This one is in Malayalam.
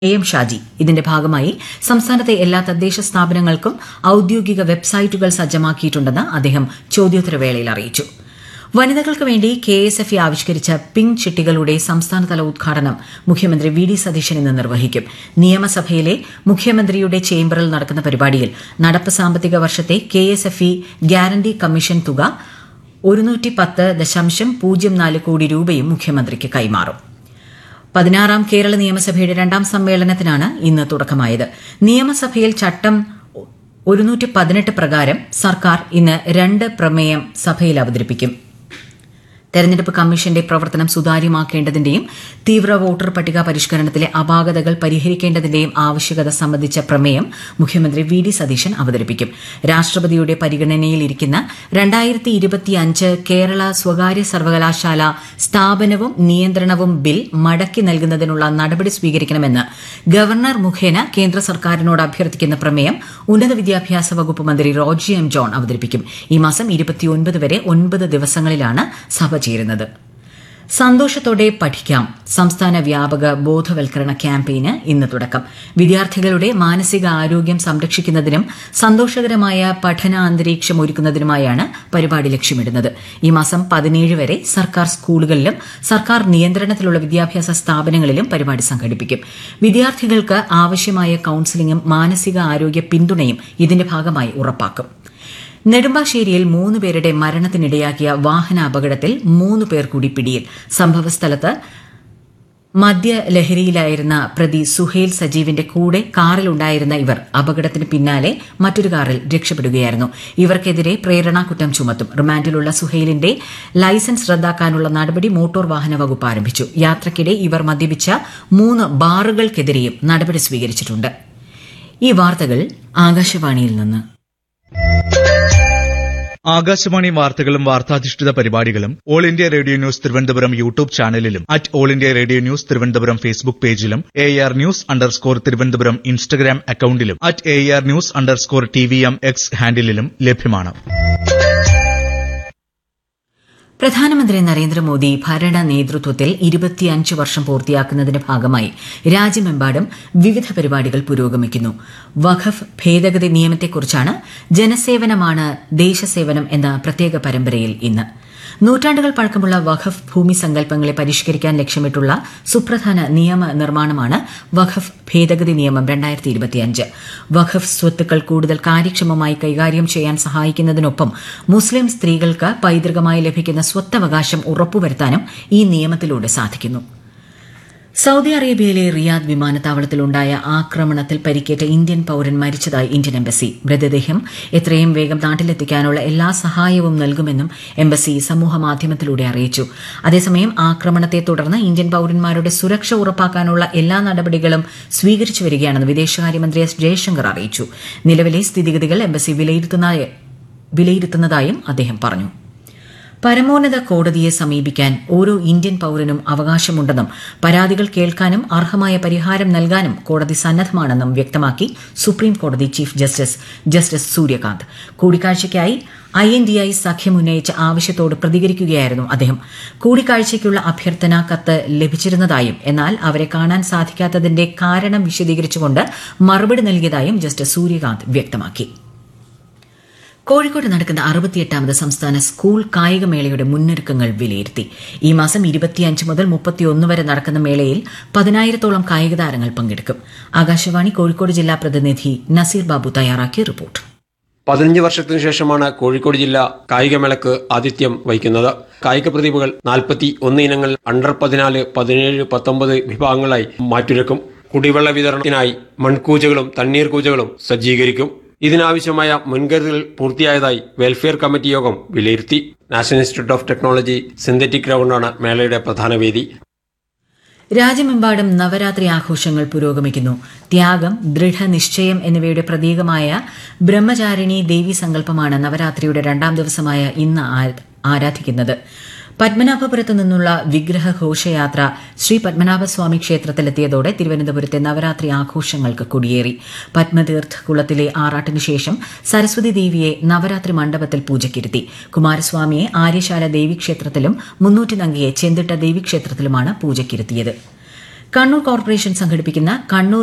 എ എം ഷാജി ഇതിന്റെ ഭാഗമായി സംസ്ഥാനത്തെ എല്ലാ തദ്ദേശ സ്ഥാപനങ്ങൾക്കും ഔദ്യോഗിക വെബ്സൈറ്റുകൾ സജ്ജമാക്കിയിട്ടുണ്ടെന്ന് അദ്ദേഹം ചോദ്യോത്തരവേളയിൽ അറിയിച്ചു വനിതകൾക്ക് വേണ്ടി കെ എസ് എഫ് ഇ ആവിഷ്കരിച്ച പിങ്ക് ചിട്ടികളുടെ സംസ്ഥാനതല ഉദ്ഘാടനം മുഖ്യമന്ത്രി വി ഡി സതീശൻ ഇന്ന് നിർവഹിക്കും നിയമസഭയിലെ മുഖ്യമന്ത്രിയുടെ ചേംബറിൽ നടക്കുന്ന പരിപാടിയിൽ നടപ്പ് സാമ്പത്തിക വർഷത്തെ K S F E guarantee commission തുക ഒരുന്നൂറ്റി പത്ത് ദശാംശം പൂജ്യം നാല് കോടി രൂപയും മുഖ്യമന്ത്രിക്ക് കൈമാറും പതിനാറാം കേരള നിയമസഭയുടെ രണ്ടാം സമ്മേളനത്തിനാണ് ഇന്ന് തുടക്കമായത് നിയമസഭയിൽ ചട്ടം ഒരുന്നൂറ്റി പതിനെട്ട് പ്രകാരം സർക്കാർ ഇന്ന് രണ്ട് പ്രമേയം സഭയിൽ അവതരിപ്പിക്കും തെരഞ്ഞെടുപ്പ് കമ്മീഷന്റെ പ്രവർത്തനം സുതാര്യമാക്കേണ്ടതിന്റെയും തീവ്ര വോട്ടർ പട്ടിക പരിഷ്കരണത്തിലെ അപാകതകൾ പരിഹരിക്കേണ്ടതിന്റെയും ആവശ്യകത സംബന്ധിച്ച പ്രമേയം മുഖ്യമന്ത്രി വി ഡി സതീശൻ അവതരിപ്പിക്കും രാഷ്ട്രപതിയുടെ പരിഗണനയിലിരിക്കുന്ന രണ്ടായിരത്തി ഇരുപത്തിയഞ്ച് കേരള സ്വകാര്യ സർവകലാശാല സ്ഥാപനവും നിയന്ത്രണവും ബിൽ മടക്കി നൽകുന്നതിനുള്ള നടപടി സ്വീകരിക്കണമെന്ന് ഗവർണർ മുഖേന കേന്ദ്ര സർക്കാരിനോട് അഭ്യർത്ഥിക്കുന്ന പ്രമേയം ഉന്നത വിദ്യാഭ്യാസ വകുപ്പ് മന്ത്രി റോജി എം ജോൺ അവതരിപ്പിക്കും ഈ മാസം ഇരുപത്തിയൊൻപത് വരെ ഒൻപത് ദിവസങ്ങളിലാണ് സഭ ചേരുന്നത് സന്തോഷത്തോടെ പഠിക്കാം സംസ്ഥാന വ്യാപക ബോധവൽക്കരണ ക്യാമ്പയിന് ഇന്ന് തുടക്കം വിദ്യാർത്ഥികളുടെ മാനസിക ആരോഗ്യം സംരക്ഷിക്കുന്നതിനും സന്തോഷകരമായ പഠന അന്തരീക്ഷം ഒരുക്കുന്നതിനുമായാണ് പരിപാടി ലക്ഷ്യമിടുന്നത് ഈ മാസം പതിനേഴ് വരെ സർക്കാർ സ്കൂളുകളിലും സർക്കാർ നിയന്ത്രണത്തിലുള്ള വിദ്യാഭ്യാസ സ്ഥാപനങ്ങളിലും പരിപാടി സംഘടിപ്പിക്കും വിദ്യാർത്ഥികൾക്ക് ആവശ്യമായ കൌൺസിലിംഗും മാനസിക ആരോഗ്യ പിന്തുണയും ഇതിന്റെ ഭാഗമായി ഉറപ്പാക്കും നെടുമ്പാശ്ശേരിയിൽ മൂന്ന് പേരുടെ മരണത്തിനിടയാക്കിയ വാഹനാപകടത്തിൽ മൂന്ന് പേർ കൂടി പിടിയിൽ സംഭവസ്ഥലത്ത് മദ്യലഹരിയിലായിരുന്ന പ്രതി സുഹേൽ സജീവിന്റെ കൂടെ കാറിലുണ്ടായിരുന്ന ഇവർ അപകടത്തിന് പിന്നാലെ മറ്റൊരു കാറിൽ രക്ഷപ്പെടുകയായിരുന്നു ഇവർക്കെതിരെ പ്രേരണാകുറ്റം ചുമത്തും റിമാൻഡിലുള്ള സുഹേലിന്റെ ലൈസൻസ് റദ്ദാക്കാനുള്ള നടപടി മോട്ടോർ വാഹന വകുപ്പ് ആരംഭിച്ചു യാത്രയ്ക്കിടെ ഇവർ മദ്യപിച്ച മൂന്ന് ബാറുകൾക്കെതിരെയും നടപടി സ്വീകരിച്ചിട്ടുണ്ട് ഈ വാർത്തകൾ ആകാശവാണിയിൽ നിന്ന് ആകാശവാണി വാർത്തകളും വാർത്താധിഷ്ഠിത പരിപാടികളും All India Radio News Thiruvananthapuram YouTube ചാനലിലും at All India Radio News Thiruvananthapuram Facebook പേജിലും A R news underscore Thiruvananthapuram Instagram അക്കൌണ്ടിലും at A R news underscore T V M X ഹാൻഡിലും ലഭ്യമാണ് പ്രധാനമന്ത്രി നരേന്ദ്രമോദി ഭരണ നേതൃത്വത്തിൽ ഇരുപത്തിയഞ്ച് വർഷം പൂർത്തിയാക്കുന്നതിന്റെ ഭാഗമായി രാജ്യമെമ്പാടും വിവിധ പരിപാടികൾ പുരോഗമിക്കുന്നു വഖഫ് ഭേദഗതി നിയമത്തെക്കുറിച്ചാണ് ജനസേവനമാണ് ദേശസേവനം എന്ന പ്രത്യേക പരമ്പരയിൽ ഇന്ന് നൂറ്റാണ്ടുകൾ പഴക്കമുള്ള വഖഫ് ഭൂമി സങ്കല്പങ്ങളെ പരിഷ്കരിക്കാൻ ലക്ഷ്യമിട്ടുള്ള സുപ്രധാന നിയമ നിർമ്മാണമാണ് വഖഫ് ഭേദഗതി നിയമം രണ്ടായിരത്തി ഇരുപത്തിയഞ്ച് വഖഫ് സ്വത്തുക്കൾ കൂടുതൽ കാര്യക്ഷമമായി കൈകാര്യം ചെയ്യാൻ സഹായിക്കുന്നതിനൊപ്പം മുസ്ലിം സ്ത്രീകൾക്ക് പൈതൃകമായി ലഭിക്കുന്ന സ്വത്തവകാശം ഉറപ്പുവരുത്താനും ഈ നിയമത്തിലൂടെ സാധിക്കുന്നു സൌദി അറേബ്യയിലെ റിയാദ് വിമാനത്താവളത്തിലുണ്ടായ ആക്രമണത്തിൽ പരിക്കേറ്റ ഇന്ത്യൻ പൌരൻ മരിച്ചതായി ഇന്ത്യൻ എംബസി മൃതദേഹം എത്രയും വേഗം നാട്ടിലെത്തിക്കാനുള്ള എല്ലാ സഹായവും നൽകുമെന്നും എംബസി സമൂഹമാധ്യമത്തിലൂടെ അറിയിച്ചു അതേസമയം ആക്രമണത്തെ തുടർന്ന് ഇന്ത്യൻ പൌരന്മാരുടെ സുരക്ഷ ഉറപ്പാക്കാനുള്ള എല്ലാ നടപടികളും സ്വീകരിച്ചു വരികയാണെന്ന് വിദേശകാര്യമന്ത്രി എസ് ജയശങ്കർ അറിയിച്ചു നിലവിലെ സ്ഥിതിഗതികൾ എംബസി വിലയിരുത്തുന്നതായും അദ്ദേഹം പറഞ്ഞു പരമോന്നത കോടതിയെ സമീപിക്കാൻ ഓരോ ഇന്ത്യൻ പൌരനും അവകാശമുണ്ടെന്നും പരാതികൾ കേൾക്കാനും അർഹമായ പരിഹാരം നൽകാനും കോടതി സന്നദ്ധമാണെന്നും വ്യക്തമാക്കി സുപ്രീം കോടതി ചീഫ് ജസ്റ്റിസ് ജസ്റ്റിസ് സൂര്യകാന്ത് കൂടിക്കാഴ്ചയ്ക്കായി ഐ എൻ ഡി ഐ സഖ്യം ഉന്നയിച്ച ആവശ്യത്തോട് പ്രതികരിക്കുകയായിരുന്നു അദ്ദേഹം കൂടിക്കാഴ്ചയ്ക്കുള്ള അഭ്യർത്ഥന കത്ത് ലഭിച്ചിരുന്നതായും എന്നാൽ അവരെ കാണാൻ സാധിക്കാത്തതിന്റെ കാരണം വിശദീകരിച്ചുകൊണ്ട് മറുപടി നൽകിയതായും ജസ്റ്റിസ് സൂര്യകാന്ത് വ്യക്തമാക്കി കോഴിക്കോട് നടക്കുന്ന അറുപത്തിയെട്ടാമത് സംസ്ഥാന സ്കൂൾ കായികമേളയുടെ മുന്നൊരുക്കങ്ങൾ വിലയിരുത്തി ഈ മാസം ഇരുപത്തിയഞ്ച് മുതൽ മുപ്പത്തിയൊന്ന് വരെ നടക്കുന്ന മേളയിൽ പതിനായിരത്തോളം കായിക താരങ്ങൾ പങ്കെടുക്കും ആകാശവാണി കോഴിക്കോട് ജില്ലാ പ്രതിനിധി നസീർ ബാബു തയ്യാറാക്കിയ റിപ്പോർട്ട് പതിനഞ്ച് വർഷത്തിനു ശേഷമാണ് കോഴിക്കോട് ജില്ല കായികമേളക്ക് ആതിഥ്യം വഹിക്കുന്നത് കായിക പ്രതിഭകൾ നാൽപ്പത്തി ഒന്ന് ഇനങ്ങൾ അണ്ടർ പതിനാല് പതിനേഴ് പത്തൊമ്പത് വിഭാഗങ്ങളായി മാറ്റുരക്കും കുടിവെള്ള വിതരണത്തിനായി മൺകൂജകളും തണ്ണീർ കൂജകളും സജ്ജീകരിക്കും ഇതിനാവശ്യമായ മുൻകരുതൽ പൂർത്തിയായതായി വെൽഫെയർ കമ്മിറ്റി യോഗം വിലയിരുത്തി National Institute of Technology synthetic ഗ്രൗണ്ടാണ് മേളയുടെ പ്രധാന വേദി രാജ്യമെമ്പാടും നവരാത്രി ആഘോഷങ്ങൾ പുരോഗമിക്കുന്നു ത്യാഗം ദൃഢനിശ്ചയം എന്നിവയുടെ പ്രതീകമായ ബ്രഹ്മചാരിണി ദേവി സങ്കല്പമാണ് നവരാത്രിയുടെ രണ്ടാം ദിവസമായ ഇന്ന് ആരാധിക്കുന്നത് പത്മനാഭപുരത്തു നിന്നുള്ള വിഗ്രഹ ഘോഷയാത്ര ശ്രീ പത്മനാഭസ്വാമി ക്ഷേത്രത്തിലെത്തിയതോടെ തിരുവനന്തപുരത്തെ നവരാത്രി ആഘോഷങ്ങൾക്ക് കൊടിയേറി പത്മതീർത്ഥ കുളത്തിലെ ആറാട്ടിനു ശേഷം സരസ്വതി ദേവിയെ നവരാത്രി മണ്ഡപത്തിൽ പൂജയ്ക്കിരുത്തി കുമാരസ്വാമിയെ ആര്യശാല ദേവീക്ഷേത്രത്തിലും മുന്നൂറ്റി നങ്കിയെ ചെന്തിട്ട ദേവീക്ഷേത്രത്തിലുമാണ് പൂജയ്ക്കിരുത്തിയത് കണ്ണൂർ കോർപ്പറേഷൻ സംഘടിപ്പിക്കുന്ന കണ്ണൂർ